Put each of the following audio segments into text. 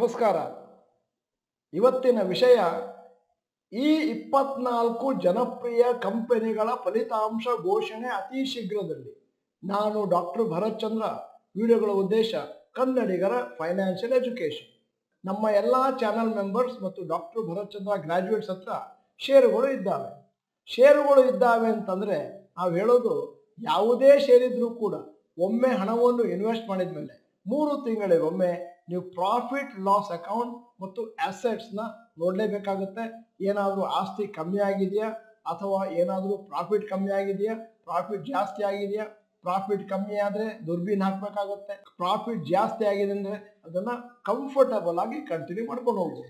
ನಮಸ್ಕಾರ ಇವತ್ತಿನ ವಿಷಯ ಈ ಇಪ್ಪತ್ನಾಲ್ಕು ಜನಪ್ರಿಯ ಕಂಪನಿಗಳ ಫಲಿತಾಂಶ ಘೋಷಣೆ ಅತಿ ಶೀಘ್ರದಲ್ಲಿ ನಾನು ಡಾಕ್ಟರ್ ಭರತ್ ಚಂದ್ರ ವಿಡಿಯೋಗಳ ಉದ್ದೇಶ ಕನ್ನಡಿಗರ ಫೈನಾನ್ಷಿಯಲ್ ಎಜುಕೇಶನ್ ನಮ್ಮ ಎಲ್ಲ ಚಾನೆಲ್ ಮೆಂಬರ್ಸ್ ಮತ್ತು ಡಾಕ್ಟರ್ ಭರತ್ ಚಂದ್ರ ಗ್ರಾಜ್ಯುಯೇಟ್ಸ್ ಹತ್ರ ಷೇರುಗಳು ಇದ್ದಾವೆ ಷೇರುಗಳು ಇದ್ದಾವೆ ಅಂತಂದ್ರೆ ನಾವು ಹೇಳೋದು ಯಾವುದೇ ಷೇರ್ ಇದ್ರೂ ಕೂಡ ಒಮ್ಮೆ ಹಣವನ್ನು ಇನ್ವೆಸ್ಟ್ ಮಾಡಿದ ಮೇಲೆ ಮೂರು ತಿಂಗಳಿಗೊಮ್ಮೆ ನೀವು ಪ್ರಾಫಿಟ್ ಲಾಸ್ ಅಕೌಂಟ್ ಮತ್ತು ಅಸೆಟ್ಸ್ನ ನೋಡಲೇಬೇಕಾಗುತ್ತೆ ಏನಾದರೂ ಆಸ್ತಿ ಕಮ್ಮಿ ಆಗಿದೆಯಾ ಅಥವಾ ಏನಾದರೂ ಪ್ರಾಫಿಟ್ ಕಮ್ಮಿ ಆಗಿದೆಯಾ ಪ್ರಾಫಿಟ್ ಜಾಸ್ತಿ ಆಗಿದೆಯಾ ಪ್ರಾಫಿಟ್ ಕಮ್ಮಿ ಆದರೆ ದುರ್ಬೀನ್ ಹಾಕಬೇಕಾಗುತ್ತೆ ಪ್ರಾಫಿಟ್ ಜಾಸ್ತಿ ಆಗಿದೆ ಅಂದರೆ ಅದನ್ನು ಕಂಫರ್ಟಬಲ್ ಆಗಿ ಕಂಟಿನ್ಯೂ ಮಾಡ್ಕೊಂಡು ಹೋಗ್ಬೋದು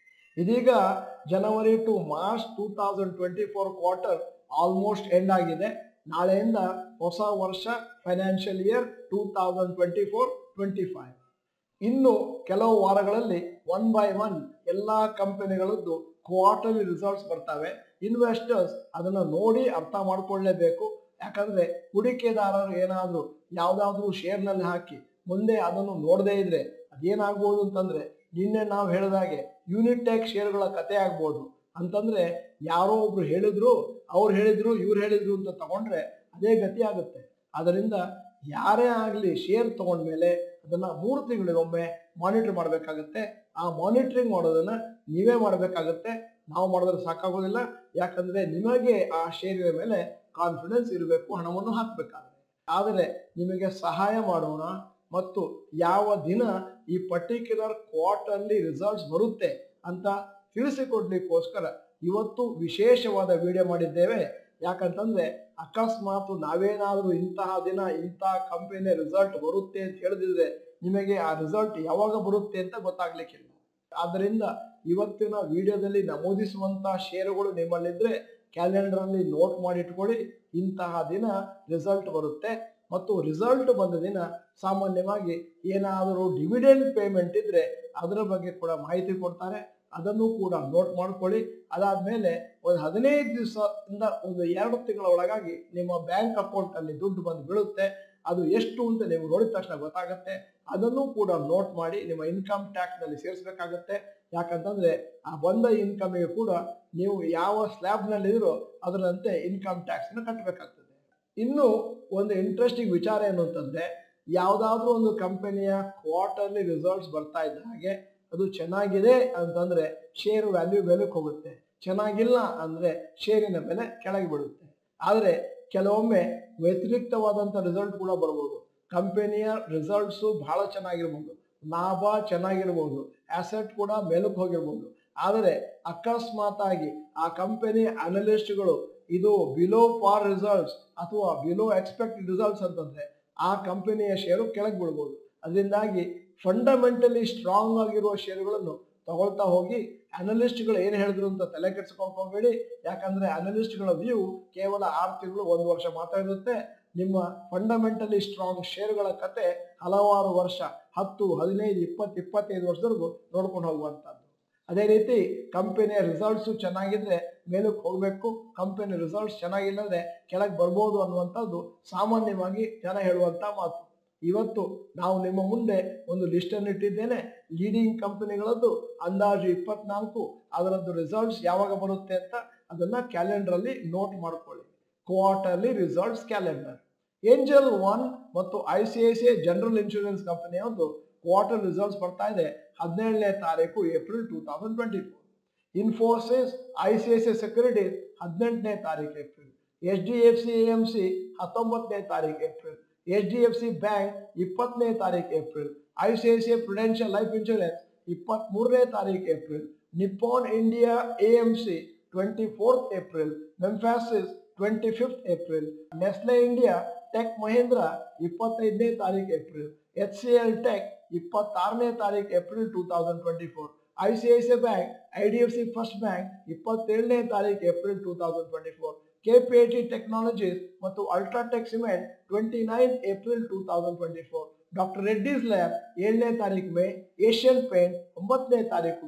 ಇದೀಗ January to March two thousand twenty four quarter almost end ಆಗಿದೆ ನಾಳೆಯಿಂದ ಹೊಸ ವರ್ಷ financial year two thousand twenty four twenty five ಇನ್ನು ಕೆಲವು ವಾರಗಳಲ್ಲಿ ಒನ್ ಬೈ ಒನ್ ಎಲ್ಲ ಕಂಪನಿಗಳದ್ದು ಕ್ವಾರ್ಟರ್ಲಿ ರಿಸಲ್ಟ್ಸ್ ಬರ್ತವೆ ಇನ್ವೆಸ್ಟರ್ಸ್ ಅದನ್ನು ನೋಡಿ ಅರ್ಥ ಮಾಡ್ಕೊಳ್ಳೇಬೇಕು ಯಾಕಂದ್ರೆ ಹೂಡಿಕೆದಾರರು ಏನಾದರೂ ಯಾವುದಾದ್ರೂ ಶೇರ್ನಲ್ಲಿ ಹಾಕಿ ಮುಂದೆ ಅದನ್ನು ನೋಡದೇ ಇದ್ರೆ ಅದೇನಾಗ್ಬೋದು ಅಂತಂದ್ರೆ ನಿನ್ನೆ ನಾವು ಹೇಳಿದಾಗೆ ಯೂನಿಟೆಕ್ ಶೇರ್ಗಳ ಕತೆ ಆಗ್ಬೋದು ಅಂತಂದ್ರೆ ಯಾರೋ ಒಬ್ರು ಹೇಳಿದ್ರು ಅವ್ರು ಹೇಳಿದ್ರು ಇವ್ರು ಹೇಳಿದ್ರು ಅಂತ ತಗೊಂಡ್ರೆ ಅದೇ ಗತಿ ಆಗುತ್ತೆ ಅದರಿಂದ ಯಾರೇ ಆಗಲಿ ಶೇರ್ ತಗೊಂಡ್ಮೇಲೆ ಅದನ್ನ ಮೂರು ತಿಂಗಳಿಗೊಮ್ಮೆ ಮಾನಿಟರ್ ಮಾಡಬೇಕಾಗತ್ತೆ ಆ ಮಾನಿಟರಿಂಗ್ ಮಾಡೋದನ್ನ ನೀವೇ ಮಾಡಬೇಕಾಗತ್ತೆ ನಾವು ಮಾಡಿದ್ರೆ ಸಾಕಾಗೋದಿಲ್ಲ ಯಾಕಂದ್ರೆ ನಿಮಗೆ ಆ ಶೇರಿನ ಮೇಲೆ ಕಾನ್ಫಿಡೆನ್ಸ್ ಇರಬೇಕು ಹಣವನ್ನು ಹಾಕಬೇಕಾದ್ರೆ ಆದರೆ ನಿಮಗೆ ಸಹಾಯ ಮಾಡೋಣ ಮತ್ತು ಯಾವ ದಿನ ಈ ಪರ್ಟಿಕ್ಯುಲರ್ ಕ್ವಾರ್ಟರ್ಲಿ ರಿಸಲ್ಟ್ಸ್ ಬರುತ್ತೆ ಅಂತ ತಿಳಿಸಿಕೊಡ್ಲಿಕ್ಕೋಸ್ಕರ ಇವತ್ತು ವಿಶೇಷವಾದ ವಿಡಿಯೋ ಮಾಡಿದ್ದೇವೆ ಯಾಕಂತಂದ್ರೆ ಅಕಸ್ಮಾತ್ ನಾವೇನಾದ್ರೂ ಇಂತಹ ದಿನ ಇಂತಹ ಕಂಪನಿಯ ರಿಸಲ್ಟ್ ಬರುತ್ತೆ ಅಂತ ಹೇಳಿದ್ರೆ ನಿಮಗೆ ಆ ರಿಸಲ್ಟ್ ಯಾವಾಗ ಬರುತ್ತೆ ಅಂತ ಗೊತ್ತಾಗ್ಲಿಕ್ಕಿಲ್ಲ ಆದ್ದರಿಂದ ಇವತ್ತಿನ ವಿಡಿಯೋದಲ್ಲಿ ನಮೂದಿಸುವಂತಹ ಷೇರುಗಳು ನಿಮ್ಮಲ್ಲಿದ್ರೆ ಕ್ಯಾಲೆಂಡರ್ ಅಲ್ಲಿ ನೋಟ್ ಮಾಡಿ ಇಟ್ಕೊಳ್ಳಿ ಇಂತಹ ದಿನ ರಿಸಲ್ಟ್ ಬರುತ್ತೆ ಮತ್ತು ರಿಸಲ್ಟ್ ಬಂದ ದಿನ ಸಾಮಾನ್ಯವಾಗಿ ಏನಾದರೂ ಡಿವಿಡೆಂಡ್ ಪೇಮೆಂಟ್ ಇದ್ರೆ ಅದರ ಬಗ್ಗೆ ಕೂಡ ಮಾಹಿತಿ ಕೊಡ್ತಾರೆ ಅದನ್ನು ಕೂಡ ನೋಟ್ ಮಾಡ್ಕೊಳ್ಳಿ ಅದಾದ್ಮೇಲೆ ಒಂದು ಹದಿನೈದು ದಿವಸದಿಂದ ಒಂದು ಎರಡು ತಿಂಗಳ ಒಳಗಾಗಿ ನಿಮ್ಮ ಬ್ಯಾಂಕ್ ಅಕೌಂಟ್ ಅಲ್ಲಿ ದುಡ್ಡು ಬಂದು ಬೀಳುತ್ತೆ ಅದು ಎಷ್ಟು ಅಂತ ನೀವು ನೋಡಿದ ತಕ್ಷಣ ಗೊತ್ತಾಗುತ್ತೆ ಅದನ್ನು ಕೂಡ ನೋಟ್ ಮಾಡಿ ನಿಮ್ಮ ಇನ್ಕಮ್ ಟ್ಯಾಕ್ಸ್ ನಲ್ಲಿ ಸೇರಿಸಬೇಕಾಗತ್ತೆ ಯಾಕಂತಂದ್ರೆ ಆ ಬಂದ ಇನ್ಕಮ್ಗೆ ಕೂಡ ನೀವು ಯಾವ ಸ್ಲ್ಯಾಬ್ ನಲ್ಲಿ ಇದ್ರೋ ಅದರಂತೆ ಇನ್ಕಮ್ ಟ್ಯಾಕ್ಸ್ ನ ಕಟ್ಟಬೇಕಾಗ್ತದೆ ಇನ್ನು ಒಂದು ಇಂಟ್ರೆಸ್ಟಿಂಗ್ ವಿಚಾರ ಏನು ಅಂತಂದ್ರೆ ಯಾವ್ದಾದ್ರೂ ಒಂದು ಕಂಪನಿಯ ಕ್ವಾರ್ಟರ್ಲಿ ರಿಸಲ್ಟ್ಸ್ ಬರ್ತಾ ಇದ್ದ ಹಾಗೆ ಅದು ಚೆನ್ನಾಗಿದೆ ಅಂತಂದ್ರೆ ಶೇರ್ ವ್ಯಾಲ್ಯೂ ಬೆಲೆಗೆ ಹೋಗುತ್ತೆ ಚೆನ್ನಾಗಿಲ್ಲ ಅಂದ್ರೆ ಶೇರಿನ ಬೆಲೆ ಕೆಳಗೆ ಬೀಳುತ್ತೆ ಆದರೆ ಕೆಲವೊಮ್ಮೆ ವ್ಯತಿರಿಕ್ತವಾದಂಥ ರಿಸಲ್ಟ್ ಕೂಡ ಬರ್ಬೋದು ಕಂಪನಿಯ ರಿಸಲ್ಟ್ಸು ಬಹಳ ಚೆನ್ನಾಗಿರ್ಬೋದು ಲಾಭ ಚೆನ್ನಾಗಿರ್ಬೋದು ಆಸೆಟ್ ಕೂಡ ಮೇಲಕ್ಕೆ ಹೋಗಿರ್ಬೋದು ಆದರೆ ಅಕಸ್ಮಾತ್ ಆಗಿ ಆ ಕಂಪನಿ ಅನಲಿಸ್ಟ್ಗಳು ಇದು ಬಿಲೋ ಪಾರ್ ರಿಸಲ್ಟ್ಸ್ ಅಥವಾ ಬಿಲೋ ಎಕ್ಸ್ಪೆಕ್ಟೆಡ್ ರಿಸಲ್ಟ್ಸ್ ಅಂತಂದ್ರೆ ಆ ಕಂಪನಿಯ ಶೇರು ಕೆಳಗೆ ಬೀಳ್ಬೋದು ಅದರಿಂದಾಗಿ ಫಂಡಮೆಂಟಲಿ ಸ್ಟ್ರಾಂಗ್ ಆಗಿರುವ ಶೇರುಗಳನ್ನು ತಗೊಳ್ತಾ ಹೋಗಿ ಅನಲಿಸ್ಟ್ಗಳು ಏನು ಹೇಳಿದ್ರು ಅಂತ ತಲೆ ಕೆಡ್ಸ್ಕೊಂಡು ಹೋಗಬೇಡಿ ಯಾಕಂದ್ರೆ ಅನಲಿಸ್ಟ್ಗಳ ವ್ಯೂ ಕೇವಲ ಆರು ತಿಂಗಳು ಒಂದು ವರ್ಷ ಮಾತ್ರ ಇರುತ್ತೆ ನಿಮ್ಮ ಫಂಡಮೆಂಟಲಿ ಸ್ಟ್ರಾಂಗ್ ಶೇರುಗಳ ಕತೆ ಹಲವಾರು ವರ್ಷ ಹತ್ತು ಹದಿನೈದು ಇಪ್ಪತ್ತು ಇಪ್ಪತ್ತೈದು ವರ್ಷದವರೆಗೂ ನೋಡ್ಕೊಂಡು ಹೋಗುವಂಥದ್ದು ಅದೇ ರೀತಿ ಕಂಪನಿಯ ರಿಸಲ್ಟ್ಸು ಚೆನ್ನಾಗಿದ್ರೆ ಮೇಲಕ್ಕೆ ಹೋಗಬೇಕು ಕಂಪನಿ ರಿಸಲ್ಟ್ಸ್ ಚೆನ್ನಾಗಿಲ್ಲದ್ರೆ ಕೆಳಗೆ ಬರ್ಬೋದು ಅನ್ನುವಂಥದ್ದು ಸಾಮಾನ್ಯವಾಗಿ ಜನ ಹೇಳುವಂಥ ಮಾತು ಇವತ್ತು ನಾವು ನಿಮ್ಮ ಮುಂದೆ ಒಂದು ಲಿಸ್ಟ್ ಅನ್ನು ಇಟ್ಟಿದ್ದೇನೆ ಲೀಡಿಂಗ್ ಕಂಪನಿಗಳದ್ದು ಅಂದಾಜು ಇಪ್ಪತ್ನಾಲ್ಕು ಅದರದ್ದು ರಿಸಲ್ಟ್ಸ್ ಯಾವಾಗ ಬರುತ್ತೆ ಅಂತ ಅದನ್ನ ಕ್ಯಾಲೆಂಡರ್ ಅಲ್ಲಿ ನೋಟ್ ಮಾಡ್ಕೊಳ್ಳಿ quarterly results calendar Angel One ಮತ್ತು I C I C I General Insurance ಕಂಪನಿಯೊಂದು ಕ್ವಾರ್ಟರ್ ರಿಸಲ್ಟ್ಸ್ ಬರ್ತಾ ಇದೆ ಹದಿನೇಳನೇ ತಾರೀಕು April two thousand twenty four Infosys I C I C Securities ಹದಿನೆಂಟನೇ ತಾರೀಕು April H D F C M C ಹತ್ತೊಂಬತ್ತನೇ ತಾರೀಕು April H D F C Bank ಇಪ್ಪತ್ತನೇ ತಾರೀಕು April I C I C I Prudential Life Insurance ಇಪ್ಪತ್ತ್ ಮೂರನೇ ತಾರೀಕು April Nippon India A M C twenty fourth April Mphasis twenty fifth April Nestle India Tech Mahindra ಇಪ್ಪತ್ತೈದನೇ ತಾರೀಕು April H C L Tech ಇಪ್ಪತ್ತಾರನೇ ತಾರೀಕು April two thousand twenty four I C I C Bank I D F C First Bank ಇಪ್ಪತ್ತೇಳನೇ ತಾರೀಕು April two thousand twenty four KPIT Technologies ಮತ್ತು UltraTech Cement twenty nine April two thousand twenty four doctor Reddy's lab ಏಳನೇ ತಾರೀಕು May Asian paint ಒಂಬತ್ತನೇ ತಾರೀಕು ಮೇ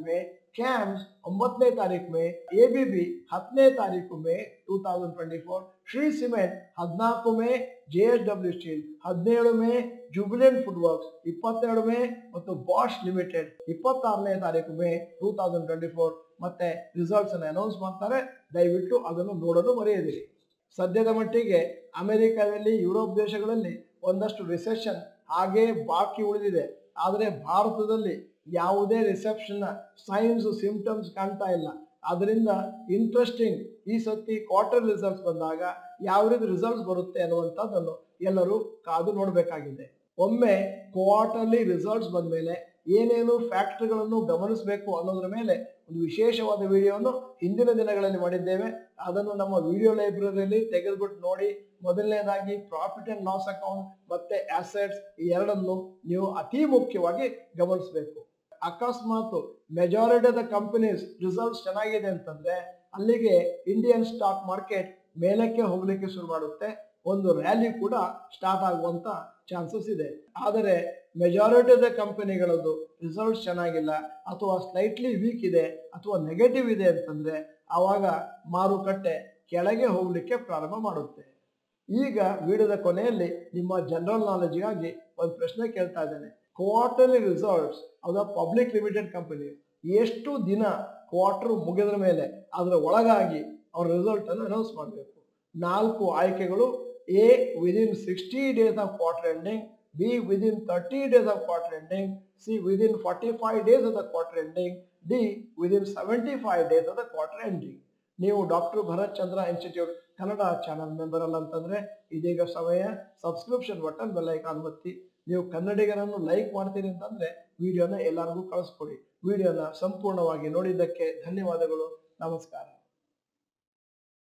ಕ್ಯಾಮ್ಸ್ ಒಂಬತ್ತನೇ ತಾರೀಕು May A B B ಹತ್ತನೇ ತಾರೀಕು May two thousand twenty four Shree cement ಹದಿನಾಲ್ಕು May J S W steel ಹದಿನೇಳು ಮೇ ಜುಬಿಲೆಂಟ್ ಫುಡ್ ವರ್ಕ್ಸ್ ಇಪ್ಪತ್ತೆರಡು ಮೇ ಮತ್ತು ಬಾಷ್ ಲಿಮಿಟೆಡ್ ಇಪ್ಪತ್ತಾರನೇ ತಾರೀಕು May two thousand twenty four ಮತ್ತೆ ರಿಸಲ್ಟ್ಸ್ ಅನ್ನು ಅನೌನ್ಸ್ ಮಾಡ್ತಾರೆ ದಯವಿಟ್ಟು ಅದನ್ನು ನೋಡಲು ಮರೆಯದಿರಿ ಸದ್ಯದ ಮಟ್ಟಿಗೆ ಅಮೆರಿಕದಲ್ಲಿ ಯುರೋಪ್ ದೇಶಗಳಲ್ಲಿ ಒಂದಷ್ಟು ರಿಸೆಷನ್ ಹಾಗೇ ಬಾಕಿ ಉಳಿದಿದೆ ಆದರೆ ಭಾರತದಲ್ಲಿ ಯಾವುದೇ ರಿಸೆಪ್ಷನ್ ಸೈನ್ಸ್ ಸಿಂಪ್ಟಮ್ಸ್ ಕಾಣ್ತಾ ಇಲ್ಲ ಅದರಿಂದ ಇಂಟ್ರೆಸ್ಟಿಂಗ್ ಈ ಸತಿ ಕ್ವಾರ್ಟರ್ ರಿಸಲ್ಟ್ಸ್ ಬಂದಾಗ ಯಾವ ರೀತಿ ರಿಸಲ್ಟ್ಸ್ ಬರುತ್ತೆ ಅನ್ನುವಂಥದ್ದನ್ನು ಎಲ್ಲರೂ ಕಾದು ನೋಡಬೇಕಾಗಿದೆ ಒಮ್ಮೆ ಕ್ವಾರ್ಟರ್ಲಿ ರಿಸಲ್ಟ್ಸ್ ಬಂದ ಮೇಲೆ ಏನೇನು ಫ್ಯಾಕ್ಟ್ರಿಗಳನ್ನು ಗಮನಿಸಬೇಕು ಅನ್ನೋದ್ರ ಮೇಲೆ ಒಂದು ವಿಶೇಷವಾದ ವಿಡಿಯೋವನ್ನು ಹಿಂದಿನ ದಿನಗಳಲ್ಲಿ ಮಾಡಿದ್ದೇವೆ ಅದನ್ನು ನಮ್ಮ ವಿಡಿಯೋ ಲೈಬ್ರರಿಯಲ್ಲಿ ತೆಗೆದುಬಿಟ್ಟು ನೋಡಿ ಮೊದಲನೇದಾಗಿ ಪ್ರಾಫಿಟ್ ಅಂಡ್ ಲಾಸ್ ಅಕೌಂಟ್ ಮತ್ತೆ ಅಸೆಟ್ಸ್ ಈ ಎರಡನ್ನು ನೀವು ಅತಿ ಮುಖ್ಯವಾಗಿ ಗಮನಿಸಬೇಕು ಅಕಸ್ಮಾತ್ majority of the companies results ಚೆನ್ನಾಗಿದೆ ಅಂತಂದ್ರೆ ಅಲ್ಲಿಗೆ ಇಂಡಿಯನ್ ಸ್ಟಾಕ್ ಮಾರ್ಕೆಟ್ ಮೇಲಕ್ಕೆ ಹೋಗ್ಲಿಕ್ಕೆ ಶುರು ಮಾಡುತ್ತೆ ಒಂದು ರ್ಯಾಲಿ ಕೂಡ ಸ್ಟಾರ್ಟ್ ಆಗುವಂತ ಚಾನ್ಸಸ್ ಇದೆ ಆದರೆ ಮೆಜಾರಿಟಿ ಆಫ್ ದ ಕಂಪನಿಗಳದ್ದು ರಿಸಲ್ಟ್ಸ್ ಚೆನ್ನಾಗಿಲ್ಲ ಅಥವಾ ಸ್ಲೈಟ್ಲಿ ವೀಕ್ ಇದೆ ಅಥವಾ ನೆಗೆಟಿವ್ ಇದೆ ಅಂತಂದ್ರೆ ಆವಾಗ ಮಾರುಕಟ್ಟೆ ಕೆಳಗೆ ಹೋಗ್ಲಿಕ್ಕೆ ಪ್ರಾರಂಭ ಮಾಡುತ್ತೆ ಈಗ ವಿಡಿಯೋದ ಕೊನೆಯಲ್ಲಿ ನಿಮ್ಮ ಜನರಲ್ ನಾಲೆಜ್ಗಾಗಿ ಒಂದು ಪ್ರಶ್ನೆ ಕೇಳ್ತಾ ಇದ್ದೇನೆ quarterly results of the public limited company ಎಷ್ಟು ದಿನ ಕ್ವಾರ್ಟರ್ ಮುಗಿದ್ರ ಮೇಲೆ ಅದರ ಒಳಗಾಗಿ ಅವ್ರ ರಿಸಲ್ಟ್ ಅನ್ನು ಅನೌನ್ಸ್ ಮಾಡಬೇಕು ನಾಲ್ಕು ಆಯ್ಕೆಗಳು A within sixty days of quarter ending B within thirty days of quarter ending C within forty five days of the quarter ending D within seventy five days of the quarter ending ನೀವು doctor Bharath Chandra institute Kannada channel member ಅಲ್ಲ ಅಂತಂದ್ರೆ ಇದೀಗ ಸಮಯ subscription button bell icon ಒತ್ತಿ ನೀವು ಕನ್ನಡಿಗರನ್ನು like ಮಾಡ್ತೀರಿ ಅಂತಂದ್ರೆ ವಿಡಿಯೋನ ಎಲ್ಲರಿಗೂ ಕಳಿಸ್ಕೊಡಿ ವಿಡಿಯೋನ ಸಂಪೂರ್ಣವಾಗಿ ನೋಡಿದ್ದಕ್ಕೆ ಧನ್ಯವಾದಗಳು ನಮಸ್ಕಾರ